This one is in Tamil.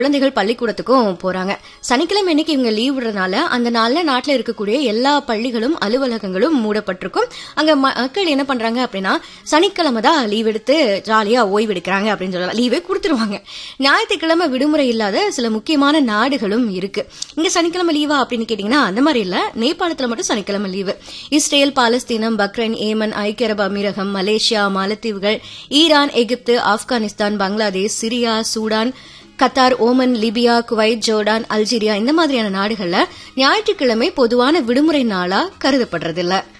குழந்தைகள் பள்ளிக்கூடத்துக்கும் போறாங்க சனிக்கிழமை இன்னைக்கு இவங்க லீவ் விடுறதுனால அந்த நாள்ல நாட்டுல இருக்கக்கூடிய எல்லா பள்ளிகளும் அலுவலகங்களும் மூடப்பட்டிருக்கும் அங்க ம- மக்கள் என்ன பண்றாங்க அப்படின்னா சனிக்கிழமை தான் லீவ் எடுத்து ஜாலியா ஓய்வு எடுக்கிறாங்க அப்படின்னு சொல்லலாம் லீவே கொடுத்துருவாங்க ஞாயிற்றுக்கிழமை விடுமுறை இல்லாத சில முக்கியமான நாடுகளும் இருக்கு இங்க சனிக்கிழமை லீவா அப்படின்னு கேட்டீங்கன்னா அந்த மாதிரி இல்ல நேபாளத்துல மட்டும் சனிக்கிழமை லீவு இஸ்ரேல் பாலஸ்தீனம் பக்ரைன் ஏமன் ஐக்கிய அரபு அமீரகம் மலேசியா மாலத்தீவுகள் ஈரான் எகிப்து Afghanistan Bangladesh Syria Sudan Qatar Oman Libya Kuwait Jordan Algeria இந்த மாதிரியான நாடுகள்ல ஞாயிற்றுக்கிழமை பொதுவான விடுமுறை நாளா கருதப்படுறதில்ல